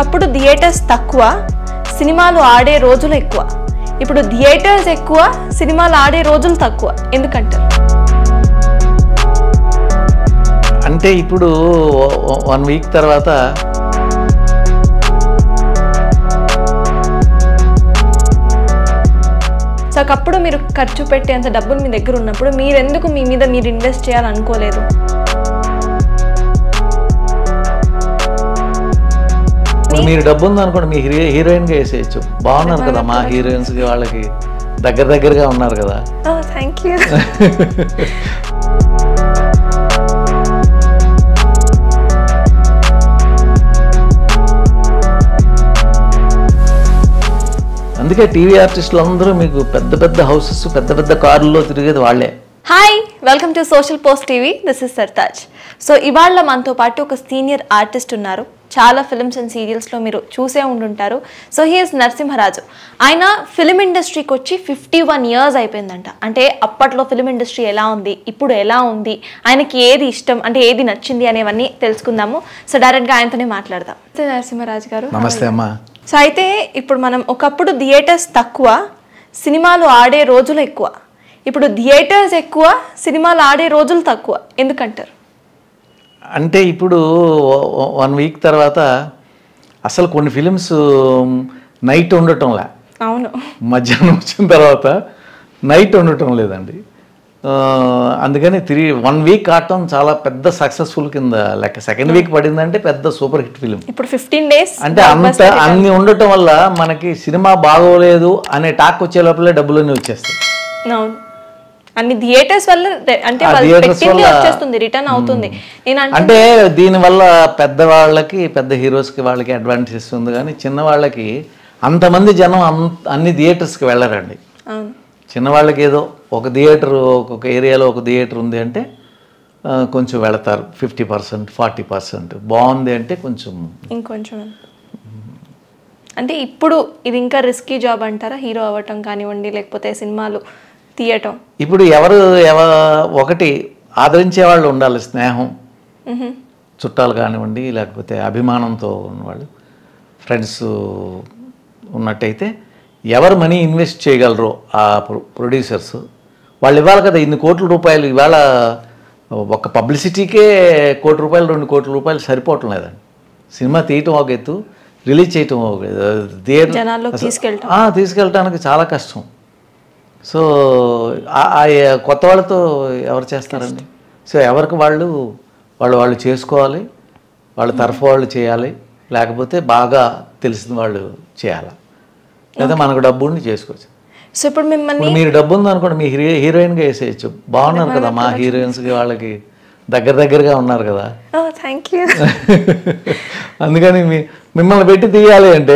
ఒకప్పుడు థియేటర్స్ తక్కువ సినిమాలు ఆడే రోజులు ఎక్కువ ఇప్పుడు థియేటర్స్ ఎక్కువ సినిమాలు ఆడే రోజులు తక్కువ ఎందుకంటారు అంటే ఇప్పుడు వన్ వీక్ తర్వాత సో ఒకప్పుడు మీరు ఖర్చు పెట్టేంత డబ్బులు మీ దగ్గర ఉన్నప్పుడు మీరెందుకు మీ మీద మీరు ఇన్వెస్ట్ చేయాలనుకోలేదు ఇప్పుడు మీరు డబ్బు ఉందనుకోండి మీ హీరో హీరోయిన్గా వేసేయచ్చు బాగున్నారు కదా మా హీరోయిన్స్కి వాళ్ళకి దగ్గర దగ్గరగా ఉన్నారు కదా థ్యాంక్ యూ అందుకే టీవీ ఆర్టిస్టులు అందరూ మీకు పెద్ద పెద్ద హౌసెస్ పెద్ద పెద్ద కార్లలో తిరిగేది వాళ్ళే hi welcome to social post TV this is Sartaj so ఇవాళ మనతో పాటు ఒక సీనియర్ ఆర్టిస్ట్ ఉన్నారు చాలా ఫిల్మ్స్ అండ్ సీరియల్స్లో మీరు చూసే ఉండుంటారు సో హీఎస్ నరసింహరాజు ఆయన ఫిలిం ఇండస్ట్రీకి వచ్చి ఫిఫ్టీ వన్ ఇయర్స్ అయిపోయిందంట అంటే అప్పట్లో ఫిలిం ఇండస్ట్రీ ఎలా ఉంది ఇప్పుడు ఎలా ఉంది ఆయనకి ఏది ఇష్టం అంటే ఏది నచ్చింది అనేవన్నీ తెలుసుకుందాము సో డైరెక్ట్గా ఆయనతోనే మాట్లాడదాం నమస్తే నరసింహరాజు గారు నమస్తే అమ్మా సో అయితే ఇప్పుడు మనం ఒకప్పుడు థియేటర్స్ తక్కువ సినిమాలు ఆడే రోజులు ఎక్కువ ఇప్పుడు థియేటర్స్ ఎక్కువ సినిమాలు ఆడే రోజులు తక్కువ ఎందుకంటారు అంటే ఇప్పుడు వన్ వీక్ తర్వాత అసలు కొన్ని ఫిలిమ్స్ నైట్ ఉండటంలే అవును మధ్యాహ్నం వచ్చిన తర్వాత నైట్ ఉండటం లేదండి ఆ, అందుకని త్రీ వన్ వీక్ ఆడటం చాలా పెద్ద సక్సెస్ఫుల్ కింద లెక్క సెకండ్ వీక్ పడిందంటే పెద్ద సూపర్ హిట్ ఫిలిం ఇప్పుడు ఫిఫ్టీన్ డేస్ అంటే అంత అన్ని ఉండటం వల్ల మనకి సినిమా బాగోలేదు అనే టాక్ వచ్చే లోపలే డబ్బులన్నీ వచ్చేస్తాయి అవును అన్ని థియేటర్స్ వల్ల రె- అంటే ఆ వాళ్ళు theatres పెట్టింది వల్ల- వచ్చేస్తుంది రిటర్న్ అవుతుంది నేను అంటే అంటే దీనివల్ల పెద్దవాళ్ళకి పెద్ద హీరోస్కి వాళ్ళకి అడ్వాంటేజ్ ఉంది కానీ చిన్న వాళ్ళకి అంతమంది జనం అన్- అన్ని థియేటర్స్కి వెళ్ళరండి అవును చిన్నవాళ్ళకి ఏదో ఒక థియేటర్ ఒక ఏరియాలో ఒక థియేటర్ ఉంది అంటే ఆ, కొంచెం వెళతారు ఫిఫ్టీ పర్సెంట్ ఫార్టీ పర్సెంట్ బాగుంది అంటే కొంచెం ఇంకొంచెం అంటే ఇప్పుడు ఇది ఇంకా రిస్కీ జాబ్ అంటారా హీరో అవ్వటం కానివ్వండి లేకపోతే సినిమాలు తీయటం ఇప్పుడు ఎవరు ఎవ ఒకటి ఆదరించే వాళ్ళు ఉండాలి స్నేహం మ్హూ. చుట్టాలు కానివ్వండి లేకపోతే అభిమానంతో ఉన్నవాళ్ళు ఫ్రెండ్స్ ఉన్నట్టయితే ఎవరు మనీ ఇన్వెస్ట్ చేయగలరో ఆ ప్రొ- ప్రొడ్యూసర్స్ వాళ్ళు ఇవ్వాలి కదా ఇన్ని కోట్ల రూపాయలు ఇవాళ ఒక పబ్లిసిటీకే కోటి రూపాయలు రెండు కోట్ల రూపాయలు సరిపోవటం లేదండి సినిమా తీయటం ఒక ఎత్తు రిలీజ్ చేయటం ఒక ఎత్తు. థియేటర్ జనాల్లోకి తీసుకెళ్ళటం ఆ, తీసుకెళ్ళటానికి చాలా కష్టం సో ఆ- ఆ కొత్త వాళ్ళతో ఎవరు చేస్తారండి సో ఎవరికి వాళ్ళు వాళ్ళు వాళ్ళు చేసుకోవాలి వాళ్ళ తరఫు వాళ్ళు చేయాలి లేకపోతే బాగా తెలిసిన వాళ్ళు చేయాలి లేదా మనకు డబ్బు ఉండి చేసుకోవచ్చు సో ఇప్పుడు మిమ్మల్ని ఇప్పుడు మీరు డబ్బు ఉందనుకోండి మీ హీరో హీరోయిన్గా వేసేయచ్చు బాగున్నారు కదా మా హీరోయిన్స్కి వాళ్ళకి దగ్గర దగ్గరగా ఉన్నారు కదా థ్యాంక్ యూ అందుకని మీ మిమ్మల్ని పెట్టి తీయాలి అంటే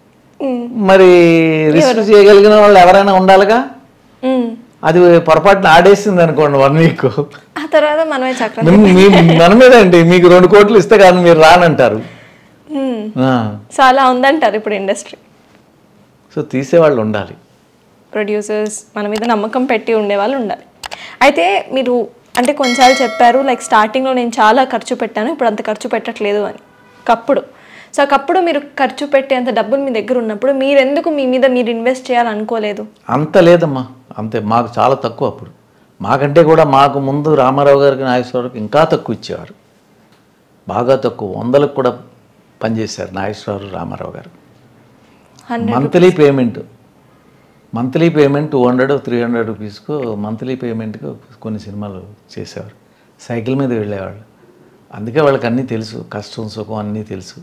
మరి రిస్క్ చేయగలిగిన వాళ్ళు ఎవరైనా ఉండాలిగా అది పొరపాటున ఆడేసింది అనుకోండి వన్ వీక్ ఆ తర్వాత మనమే చక్రం మన మీద అండి మీకు రెండు కోట్లు ఇస్తే కానీ మీరు రానంటారు మ్మ్. ఆ, సో అలా ఉందంటారు ఇప్పుడు ఇండస్ట్రీ సో తీసేవాళ్ళు ఉండాలి ప్రొడ్యూసర్స్ మన మీద నమ్మకం పెట్టి ఉండేవాళ్ళు ఉండాలి అయితే మీరు అంటే కొన్నిసార్లు చెప్పారు లైక్ స్టార్టింగ్లో నేను చాలా ఖర్చు పెట్టాను ఇప్పుడు అంత ఖర్చు పెట్టట్లేదు అని కప్పుడు సో ఒకప్పుడు మీరు ఖర్చు పెట్టేంత డబ్బులు మీ దగ్గర ఉన్నప్పుడు మీరు ఎందుకు మీ మీద మీరు ఇన్వెస్ట్ చేయాలనుకోలేదు అంత లేదమ్మా అంతే మాకు చాలా తక్కువ అప్పుడు మాకంటే కూడా మాకు ముందు రామారావు గారికి నాగేశ్వరరావుకి ఇంకా తక్కువ ఇచ్చేవారు బాగా తక్కువ వందలకు కూడా పనిచేశారు నాగేశ్వరరావు రామారావు గారు hundred monthly payment monthly payment two hundred three hundred రూపీస్కు మంత్లీ పేమెంట్కు కొన్ని సినిమాలు చేసేవారు సైకిల్ మీద వెళ్ళేవాళ్ళు అందుకే వాళ్ళకి అన్నీ తెలుసు కష్టం సుఖం అన్నీ తెలుసు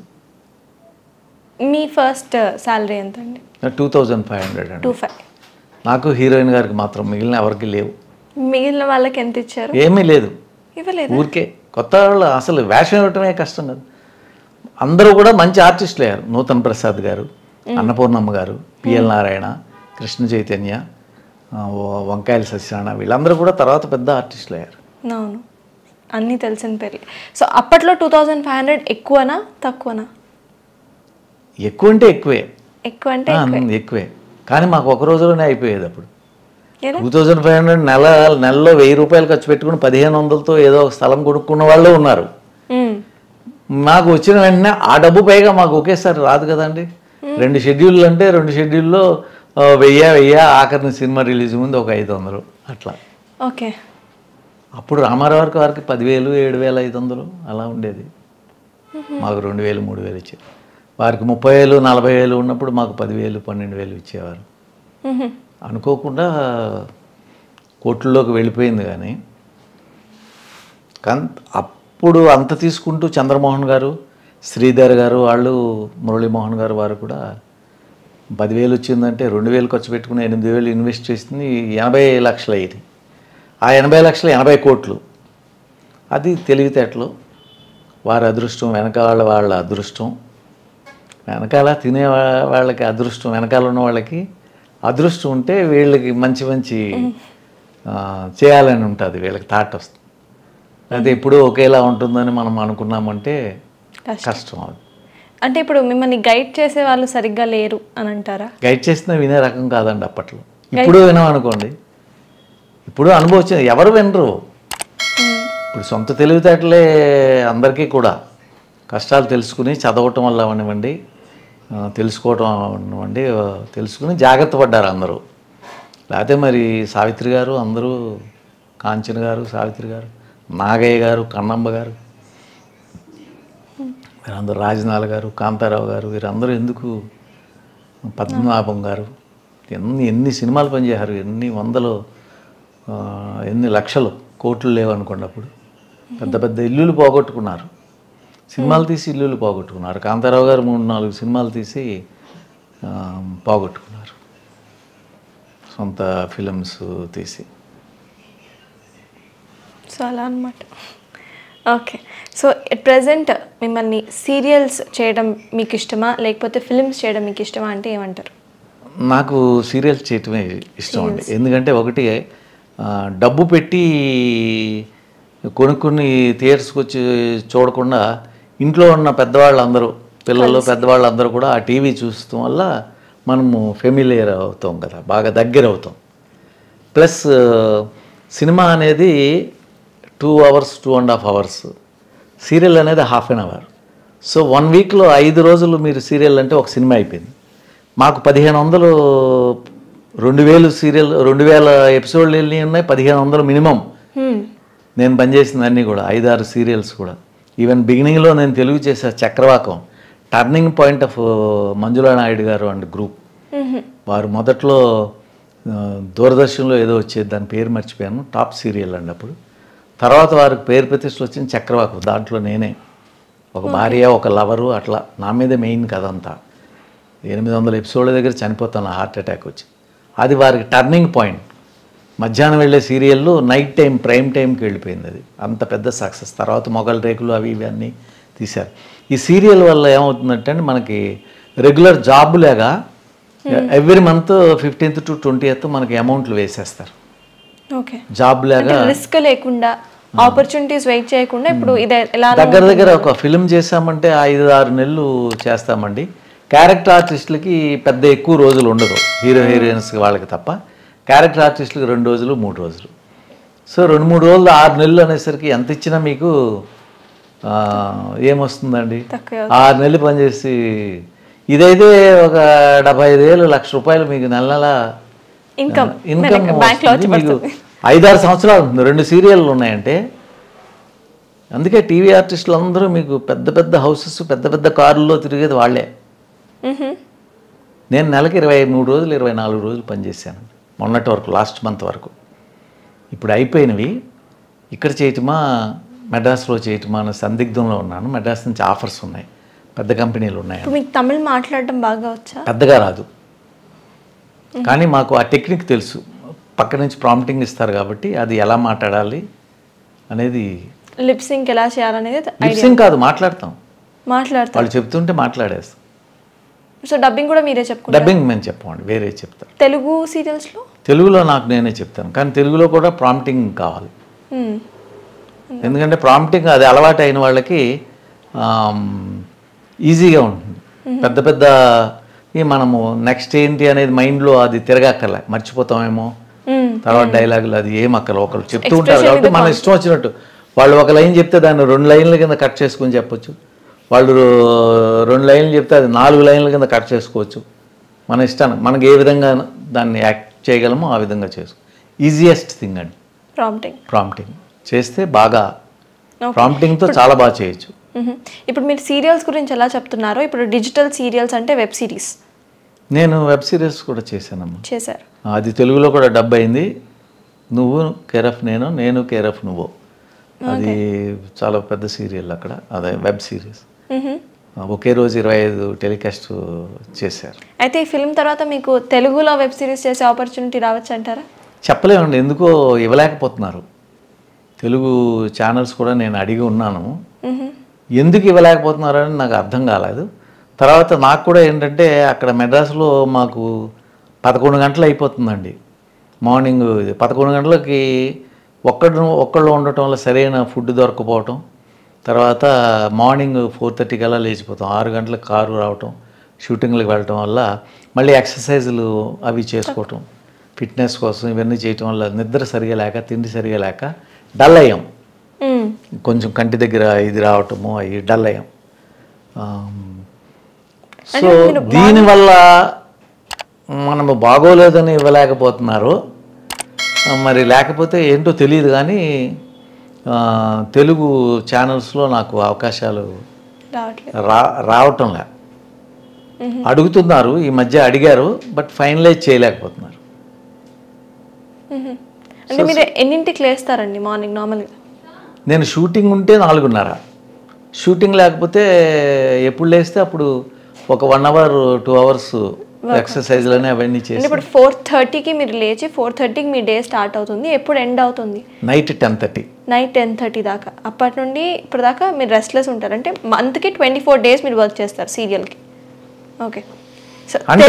మీ ఫస్ట్ శాలరీ ఎంత అండి టూ థౌజండ్ ఫైవ్ హండ్రెడ్ అండి టూ ఫైవ్ నాకు హీరోయిన్ గారికి మాత్రం మిగిలిన ఎవరికి లేవు మిగిలిన వాళ్ళకి ఎంత ఇచ్చారు ఏమీ లేదు ఇవ్వలేదు ఊరికే కొత్త వాళ్ళు అసలు వేషం ఇవ్వటమే కష్టం కదా అందరూ కూడా మంచి ఆర్టిస్టులు అయ్యారు నూతన్ ప్రసాద్ గారు అన్నపూర్ణమ్మ గారు పిఎల్ నారాయణ కృష్ణ చైతన్య ఆ, వ- వంకాయల సత్యనారాయణ వీళ్ళందరూ కూడా తర్వాత పెద్ద ఆర్టిస్టులు అయ్యారు అవును అన్నీ తెలిసిన పేర్లే సో అప్పట్లో టూ థౌజండ్ ఫైవ్ హండ్రెడ్ ఎక్కువనా తక్కువనా ఎక్కువ అంటే ఎక్కువే ఎక్కువ అంటే ఆ, ఎక్కువే కానీ మాకు ఒక రోజులోనే అయిపోయేది అప్పుడు ఎలా టూ థౌజండ్ ఫైవ్ హండ్రెడ్ నెల నెలలో వెయ్యి రూపాయలు ఖర్చు పెట్టుకుని పదిహేను వందలతో ఏదో ఒక స్థలం కొనుక్కున్న వాళ్ళు ఉన్నారు మ్మ్. మాకు వచ్చిన వెంటనే ఆ డబ్బు పైగా మాకు ఒకేసారి రాదు కదండి రెండు షెడ్యూల్ అంటే రెండు షెడ్యూల్లో ఆ, వెయ్యి వెయ్యి ఆఖరిని సినిమా రిలీజ్ ముందు ఒక ఐదు వందలు అట్లా ఓకే అప్పుడు రామారావు గారికి వారికి పదివేలు ఏడు వేల ఐదు వందలు అలా ఉండేది మాకు రెండు వేలు మూడు వేలు ఇచ్చేది వారికి ముప్పై వేలు నలభై వేలు ఉన్నప్పుడు మాకు పదివేలు పన్నెండు వేలు ఇచ్చేవారు మ్మ్. అనుకోకుండా కోట్లలోకి వెళ్ళిపోయింది కానీ కానీ అప్పుడు అంత తీసుకుంటూ చంద్రమోహన్ గారు శ్రీధర్ గారు వాళ్ళు మురళీమోహన్ గారు వారు కూడా పదివేలు వచ్చిందంటే రెండు వేలు ఖర్చు పెట్టుకుని ఎనిమిది వేలు ఇన్వెస్ట్ చేసింది ఎనభై లక్షలు అయ్యింది ఆ ఎనభై లక్షలు ఎనభై కోట్లు అది తెలివితేటలు వారి అదృష్టం వెనకాల వాళ్ళ అదృష్టం వెనకాల తినే వా- వాళ్ళకి అదృష్టం వెనకాల ఉన్న వాళ్ళకి అదృష్టం ఉంటే వీళ్ళకి మంచి మంచి ఆ, చేయాలని ఉంటుంది వీళ్ళకి థాట్ వస్తుంది అది ఎప్పుడూ ఒకేలా ఉంటుందని మనం అనుకున్నామంటే కష్టం. కష్టం అది అంటే ఇప్పుడు మిమ్మల్ని గైడ్ చేసే వాళ్ళు సరిగ్గా లేరు అని అంటారా గైడ్ చేసిన వినే రకం కాదండి అప్పట్లో ఇప్పుడు వినామనుకోండి ఇప్పుడు అనుభవించింది ఎవరు వినరు ఇప్పుడు సొంత తెలివితేటలే అందరికీ కూడా కష్టాలు తెలుసుకుని చదవటం వల్ల అవనివ్వండి ఆ, తెలుసుకోవటం అవనివ్వండి ఆ, తెలుసుకుని జాగ్రత్త పడ్డారు అందరూ లేకపోతే మరి సావిత్రి గారు అందరూ కాంచన గారు సావిత్రి గారు నాగయ్య గారు కన్నమ్మ గారు వీరందరూ రాజనాల గారు కాంతారావు గారు వీరందరూ ఎందుకు పద్మనాభం గారు ఎన్ని ఎన్ని సినిమాలు పనిచేశారు ఎన్ని వందలు ఆ, ఎన్ని లక్షలు కోట్లు లేవనుకోండి అప్పుడు పెద్ద పెద్ద ఇల్లులు పోగొట్టుకున్నారు సినిమాలు తీసి ఇల్లులు పోగొట్టుకున్నారు కాంతారావు గారు మూడు నాలుగు సినిమాలు తీసి ఆ, పోగొట్టుకున్నారు సొంత ఫిలిమ్స్ తీసి సో అలా అనమాట ఓకే సో ప్రజెంట్ మిమ్మల్ని సీరియల్స్ చేయడం మీకు ఇష్టమా లేకపోతే ఫిల్మ్స్ చేయడం మీకు ఇష్టమా అంటే ఏమంటారు నాకు సీరియల్స్ చేయటమే ఇష్టం అండి ఎందుకంటే ఒకటి ఆ, డబ్బు పెట్టి కొనుక్కుని థియేటర్స్కి వచ్చి చూడకుండా ఇంట్లో ఉన్న పెద్దవాళ్ళందరూ పిల్లలు పెద్దవాళ్ళందరూ కూడా ఆ టీవీ చూడటం వల్ల మనము ఫెమిలియర్ అవుతాం కదా బాగా దగ్గర అవుతాం ప్లస్ సినిమా అనేది two hours two and half hours serial అనేది half an hour so one వీక్లో ఐదు రోజులు మీరు సీరియల్ అంటే ఒక సినిమా అయిపోయింది మాకు పదిహేను వందలు రెండు వేలు సీరియల్ రెండు వేల ఎపిసోడ్లు వెళ్ళి ఉన్నాయి పదిహేను వందలు మినిమం Hmm. నేను పనిచేసిన అన్నీ కూడా ఐదారు సీరియల్స్ కూడా ఈవెన్ బిగినింగ్లో నేను తెలుగు చేసే Chakravakam turning point of Manjula Naidu గారు అండ్ గ్రూప్ Mhm. వారు మొదట్లో ఆ, దూరదర్శన్లో ఏదో వచ్చేది దాని పేరు మర్చిపోయాను టాప్ సీరియల్ అండి అప్పుడు తర్వాత వారికి పేరు ప్రతిష్టలు వచ్చింది చక్రవాకు దాంట్లో నేనే ఒక భార్య ఒక లవరు అట్లా నా మీదే మెయిన్ కథ అంతా ఎనిమిది వందల ఎపిసోడ్ల దగ్గర చనిపోతాను హార్ట్ అటాక్ వచ్చి అది వారికి టర్నింగ్ పాయింట్ మధ్యాహ్నం వెళ్ళే సీరియల్లో నైట్ టైం ప్రైమ్ టైంకి వెళ్ళిపోయింది అది అంత పెద్ద సక్సెస్ తర్వాత మొగల్ రేకులు అవి ఇవి అన్నీ తీశారు ఈ సీరియల్ వల్ల ఏమవుతుందంటే అండి మనకి రెగ్యులర్ జాబ్ లాగా every month fifteenth to twenty మనకి అమౌంట్లు వేసేస్తారు ఓకే జాబ్ లాగా రిస్క్ లేకుండా ఆపర్చునిటీస్ వెయిట్ చేయకుండా ఇప్పుడు ఇది ఎలా దగ్గర దగ్గర ఒక ఫిలిం చేసామంటే ఐదు ఆరు నెలలు చేస్తామండి క్యారెక్టర్ ఆర్టిస్టులకి పెద్ద ఎక్కువ రోజులు ఉండదు హీరో హీరోయిన్స్ వాళ్ళకి తప్ప క్యారెక్టర్ ఆర్టిస్టులకి రెండు రోజులు మూడు రోజులు సో రెండు మూడు రోజులు ఆరు నెలలు అనేసరికి ఎంత ఇచ్చినా మీకు ఆ, ఏమొస్తుందండి తక్కువ ఆరు నెలలు పనిచేసి ఇదైతే ఒక డెబ్బై ఐదు వేలు లక్ష రూపాయలు మీకు నెల నెల ఇన్కమ్ ఇన్కమ్ బ్యాంక్ లో వచ్చి వస్తుంది. మీకు పడుతుంది ఐదారు సంవత్సరాలు ఉంటుంది రెండు సీరియళ్ళు ఉన్నాయంటే అందుకే టీవీ ఆర్టిస్టులు అందరూ మీకు పెద్ద పెద్ద హౌసెస్ పెద్ద పెద్ద కారుల్లో తిరిగేది వాళ్ళే మ్హూ. నేను నెలకి ఇరవై మూడు రోజులు ఇరవై నాలుగు రోజులు పనిచేశాను మొన్నటి వరకు లాస్ట్ మంత్ వరకు ఇప్పుడు అయిపోయినవి ఇక్కడ చేయటమా మెడ్రాస్లో చేయటమా అనే సందిగ్ధంలో ఉన్నాను మెడ్రాస్ నుంచి ఆఫర్స్ ఉన్నాయి పెద్ద కంపెనీలు ఉన్నాయి ఇప్పుడు మీకు తమిళ్ మాట్లాడడం బాగా వచ్చా పెద్దగా రాదు కానీ మాకు ఆ టెక్నిక్ తెలుసు పక్క నుంచి ప్రాంప్టింగ్ ఇస్తారు కాబట్టి అది ఎలా మాట్లాడాలి అనేది లిప్ సింక్ ఎలా చేయాలనేది లిప్సింగ్ కాదు మాట్లాడతాం మాట్లాడతారు వాళ్ళు చెప్తుంటే మాట్లాడేస్తాం సో డబ్బింగ్ కూడా మీరే చెప్పుకుంటారు డబ్బింగ్ మేము చెప్పమండి వేరే చెప్తారు తెలుగు సీరియల్స్ లో తెలుగులో నాకు నేనే చెప్తాను కానీ తెలుగులో కూడా ప్రాంప్టింగ్ కావాలి మ్మ్. ఎందుకంటే ప్రాంప్టింగ్ అది అలవాటు అయిన వాళ్ళకి ఆమ్, ఈజీగా ఉంటుంది పెద్ద పెద్ద ఈ మనము నెక్స్ట్ ఏంటి అనేది మైండ్లో అది తిరగక్కర్లే మర్చిపోతామేమో మ్మ్. తర్వాత డైలాగులు అది ఏం అక్కర్లే ఒకరు చెప్తూ ఉంటారు కాబట్టి మన ఇష్టం వచ్చినట్టు వాళ్ళు ఒక లైన్ చెప్తే దాన్ని రెండు లైన్ల కింద కట్ చేసుకుని చెప్పొచ్చు వాళ్ళు రెండు లైన్లు చెప్తే అది నాలుగు లైన్ల కింద కట్ చేసుకోవచ్చు మన ఇష్టాన్ని మనకి ఏ విధంగా దాన్ని యాక్ట్ చేయగలమో ఆ విధంగా చేసుకో ఈజియెస్ట్ థింగ్ అండి ప్రాంప్టింగ్ ప్రాంప్టింగ్ చేస్తే బాగా ప్రాంప్టింగ్తో చాలా బాగా చేయొచ్చు ఇప్పుడు మీరు సీరియల్స్ గురించి ఎలా చెప్తున్నారో ఇప్పుడు డిజిటల్ సీరియల్స్ అంటే వెబ్ సిరీస్ నేను వెబ్ సిరీస్ కూడా చేశానమ్మా చేశారు అది తెలుగులో కూడా డబ్ అయింది నువ్వు కేరఫ్ నేను నేను కేరఫ్ నువ్వు అది చాలా పెద్ద సీరియల్ అక్కడ అదే వెబ్ సిరీస్ మ్మ్. ఒకే రోజు ఇరవై ఐదు టెలికాస్ట్ చేశారు అయితే ఈ ఫిల్మ్ తర్వాత మీకు తెలుగులో వెబ్ సిరీస్ చేసే ఆపర్చునిటీ రావచ్చు అంటారా చెప్పలేమండి ఎందుకో ఇవ్వలేకపోతున్నారు తెలుగు ఛానల్స్ కూడా నేను అడిగి ఉన్నాను ఎందుకు ఇవ్వలేకపోతున్నారని నాకు అర్థం కాలేదు తర్వాత నాకు కూడా ఏంటంటే అక్కడ మెడ్రాస్లో మాకు పదకొండు గంటలు అయిపోతుందండి మార్నింగ్ ఇది పదకొండు గంటలకి ఒక్కడు ఒక్కళ్ళు ఉండటం వల్ల సరైన ఫుడ్ దొరకపోవటం తర్వాత మార్నింగ్ ఫోర్ థర్టీ కల్లా లేచిపోతాం ఆరు గంటలకు కారు రావటం షూటింగ్లకు వెళ్ళటం వల్ల మళ్ళీ ఎక్సర్సైజులు అవి చేసుకోవటం ఫిట్నెస్ కోసం ఇవన్నీ చేయటం వల్ల నిద్ర సరిగా లేక తిండి సరిగా లేక డల్ అయ్యాం మ్మ్. కొంచెం కంటి దగ్గర ఇది రావటము అవి డల్ అయ్యాం ఆమ్, సో దీనివల్ల మనము బాగోలేదని ఇవ్వలేకపోతున్నారు ఆ, మరి లేకపోతే ఏంటో తెలియదు కానీ ఆ, తెలుగు ఛానల్స్లో నాకు అవకాశాలు రావట్లేదు రా రావటంలే అడుగుతున్నారు ఈ మధ్య అడిగారు బట్ ఫైనలైజ్ చేయలేకపోతున్నారు అంటే మీరు ఎన్నింటికి లేస్తారండి మార్నింగ్ నార్మల్గా నేను షూటింగ్ ఉంటే నాలుగున్నర షూటింగ్ లేకపోతే ఎప్పుడు లేస్తే అప్పుడు ఒక వన్ అవర్ టూ అవర్స్ ఎక్సర్సైజ్లని అవన్నీ అంటే చేసి ఇప్పుడు ఫోర్ థర్టీకి మీరు లేచి ఫోర్ థర్టీకి మీ డే స్టార్ట్ అవుతుంది ఎప్పుడు ఎండ్ అవుతుంది night ten thirty night ten thirty దాకా అప్పటి నుండి ఇప్పుడు దాకా మీరు రెస్ట్లెస్ ఉంటారు అంటే మంత్కి ట్వంటీ ఫోర్ డేస్ మీరు వర్క్ చేస్తారు సీరియల్కి ఓకే సో అంటే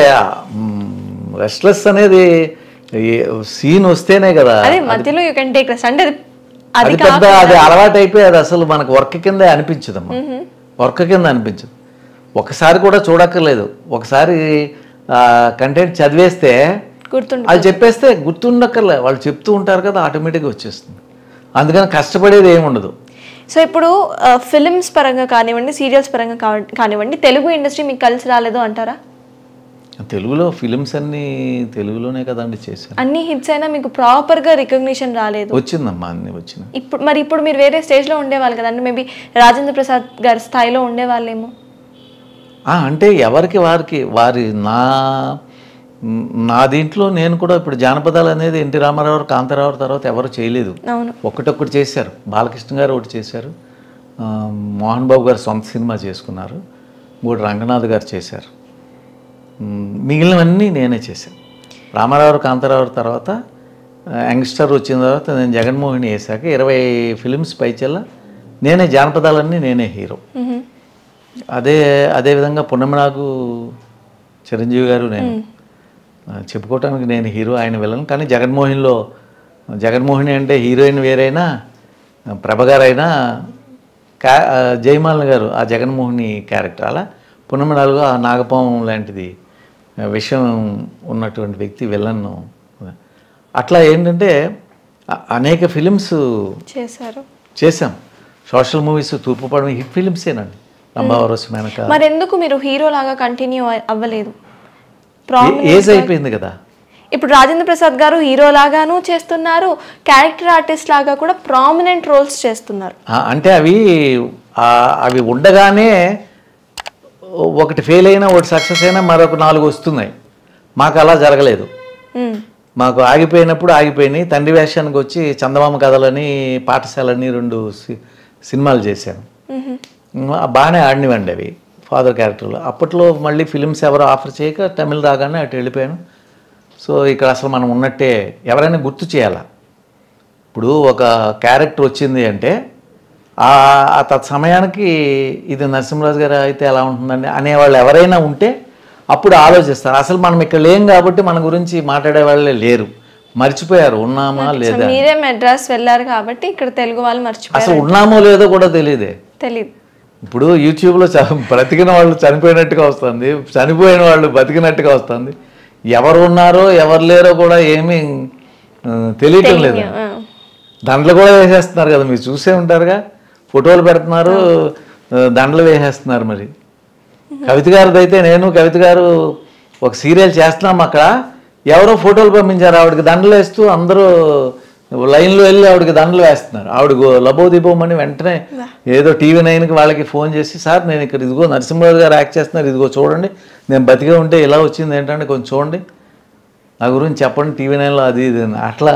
రెస్ట్లెస్ అనేది సీన్ వస్తేనే కదా అదే మధ్యలో యూ కెన్ టేక్ రెస్ట్ అంటే అది అది అది పెద్ద అది అలవాటు అయిపోయి అది అసలు మనకు వర్క్ కింద అనిపించదమ్మా వర్క్ కింద అనిపించదు ఒకసారి కూడా చూడక్కర్లేదు ఒకసారి కంటెంట్ చదివేస్తే గుర్తుండి అది చెప్పేస్తే గుర్తుండక్కర్లే వాళ్ళు చెప్తూ ఉంటారు కదా ఆటోమేటిక్గా వచ్చేస్తుంది అందుకని కష్టపడేది ఏమి ఉండదు సో ఇప్పుడు ఫిలిమ్స్ పరంగా కానివ్వండి సీరియల్స్ పరంగా కావ- కానివ్వండి తెలుగు ఇండస్ట్రీ మీకు కలిసి రాలేదు అంటారా తెలుగులో ఫిలిమ్స్ అన్నీ తెలుగులోనే కదండి చేశాను అన్ని హిట్స్ అయినా మీకు ప్రాపర్గా రికగ్నిషన్ రాలేదు వచ్చిందమ్మా అన్నీ వచ్చినాయి ఇప్పుడు మరి ఇప్పుడు మీరు వేరే స్టేజ్లో ఉండేవాళ్ళు కదండి మేబీ రాజేంద్ర ప్రసాద్ గారి స్థాయిలో ఉండేవాళ్ళేమో ఆ, అంటే ఎవరికి వారికి వారి నా నా దీంట్లో నేను కూడా ఇప్పుడు జానపదాలు అనేది ఎన్టీ రామారావు కాంతారావు తర్వాత ఎవరు చేయలేదు అవును ఒకటొక్కటి చేశారు బాలకృష్ణ గారు ఒకటి చేశారు ఆ, మోహన్ బాబు గారు సొంత సినిమా చేసుకున్నారు మూడు రంగనాథ్ గారు చేశారు మ్, మిగిలినవన్నీ నేనే చేశాను రామారావు కాంతారావు తర్వాత ఆ, యంగ్స్టర్ వచ్చిన తర్వాత నేను జగన్మోహిని వేశాక ఇరవై ఫిలిమ్స్ పైచెల్ల నేనే జానపదాలన్నీ నేనే హీరో మ్హూ. అదే అదేవిధంగా పున్నమనాగు చిరంజీవి గారు నేను ఆ, చెప్పుకోవటానికి నేను హీరో ఆయన వెళ్ళను కానీ జగన్మోహన్లో జగన్మోహిని అంటే హీరోయిన్ వేరైనా ఆ, ప్రభ గారైనా కా ఆ, జయమాలిని గారు ఆ జగన్మోహిని క్యారెక్టర్ అలా పున్నమనాలుగు ఆ నాగపాము లాంటిది ఆ, విషయం ఉన్నటువంటి వ్యక్తి విలన్ను అట్లా ఏంటంటే అ- అనేక ఫిలిమ్స్ చేశారు చేశాం సోషల్ మూవీస్ తూర్పుపడమ హిట్ ఫిలిమ్సేనండి రంభావరస్ మేనక మరి ఎందుకు మీరు హీరో లాగా కంటిన్యూ అవ్వలేదు ఏ- ఏజ్ అయిపోయింది కదా ఇప్పుడు రాజేంద్ర ప్రసాద్ గారు హీరో లాగాను చేస్తున్నారు క్యారెక్టర్ ఆర్టిస్ట్ లాగా కూడా ప్రామినెంట్ రోల్స్ చేస్తున్నారు ఆ, అంటే అవి ఆ, అవి ఉండగానే ఒకటి ఫెయిల్ అయినా ఒకటి సక్సెస్ అయినా మరొక నాలుగు వస్తున్నాయి మాకు అలా జరగలేదు మ్మ్. మాకు ఆగిపోయినప్పుడు ఆగిపోయినాయి తండ్రి వేషానికి వచ్చి చందమామ కథలని పాఠశాలని రెండు సి- సినిమాలు చేశాను మ్హూ. ఆ, బాగానే ఆడినవండి అవి ఫాదర్ క్యారెక్టర్లో అప్పట్లో మళ్ళీ ఫిలిమ్స్ ఎవరు ఆఫర్ చేయక తమిళ్ రాగానే అటు వెళ్ళిపోయాను సో ఇక్కడ అసలు మనం ఉన్నట్టే ఎవరైనా గుర్తు చేయాలా ఇప్పుడు ఒక క్యారెక్టర్ వచ్చింది అంటే ఆ ఆ తత్సమయానికి ఇది నరసింహరాజు గారు అయితే ఎలా ఉంటుందండి అనేవాళ్ళు ఎవరైనా ఉంటే అప్పుడు ఆలోచిస్తారు అసలు మనం ఇక్కడ లేం కాబట్టి మన గురించి మాట్లాడే వాళ్ళే లేరు మర్చిపోయారు ఉన్నామా సో లేదా మీరే మెడ్రాస్ వెళ్ళారు కాబట్టి ఇక్కడ తెలుగు వాళ్ళు మర్చిపోయారు అసలు ఉన్నామో లేదో కూడా తెలియదే తెలియదు ఇప్పుడు యూట్యూబ్లో చ బ్రతికిన వాళ్ళు చనిపోయినట్టుగా వస్తుంది చనిపోయిన వాళ్ళు బతికినట్టుగా వస్తుంది ఎవరు ఉన్నారో ఎవరు లేరో కూడా ఏమీ ఆ, తెలియటం లేదు ఆ. దాంట్లో కూడా వేసేస్తున్నారు కదా మీరు చూసే ఉంటారుగా ఫోటోలు పెడుతున్నారు ఆ, దండలు వేసేస్తున్నారు మరి కవిత గారిది అయితే నేను కవిత గారు ఒక సీరియల్ చేస్తున్నాం అక్కడ ఎవరో ఫోటోలు పంపించారు ఆవిడకి దండలు వేస్తూ అందరూ లైన్లో వెళ్ళి ఆవిడకి దండలు వేస్తున్నారు ఆవిడ గో- లబో దిబోమని వెంటనే ఏదో టీవీ నైన్కి వాళ్ళకి ఫోన్ చేసి సార్ నేను ఇక్కడ ఇదిగో నరసింహరావు గారు యాక్ట్ చేస్తున్నారు ఇదిగో చూడండి నేను బతిగా ఉంటే ఇలా వచ్చింది ఏంటంటే కొంచెం చూడండి నా గురించి చెప్పండి టీవీ నైన్లో అది ఇది అని. అట్లా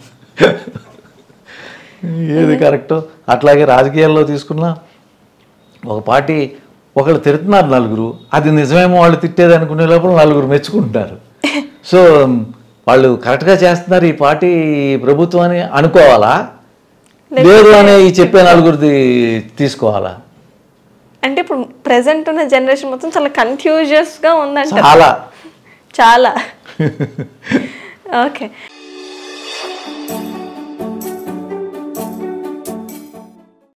ఏది కరెక్టో అట్లాగే రాజకీయాల్లో తీసుకున్నా ఒక పార్టీ ఒకళ్ళు తిడుతున్నారు నలుగురు అది నిజమేమో వాళ్ళు తిట్టేది అనుకునే లోపల నలుగురు మెచ్చుకుంటున్నారు సో వాళ్ళు కరెక్ట్గా చేస్తున్నారు ఈ పార్టీ ఈ ప్రభుత్వం అని అనుకోవాలా లేదు అని ఈ చెప్పే నలుగురిది తీసుకోవాలా అంటే ఇప్పుడు ప్రెసెంట్ ఉన్న జనరేషన్ మొత్తం చాలా కన్ఫ్యూజియస్ గా ఉందంట చాలా చాలా ఓకే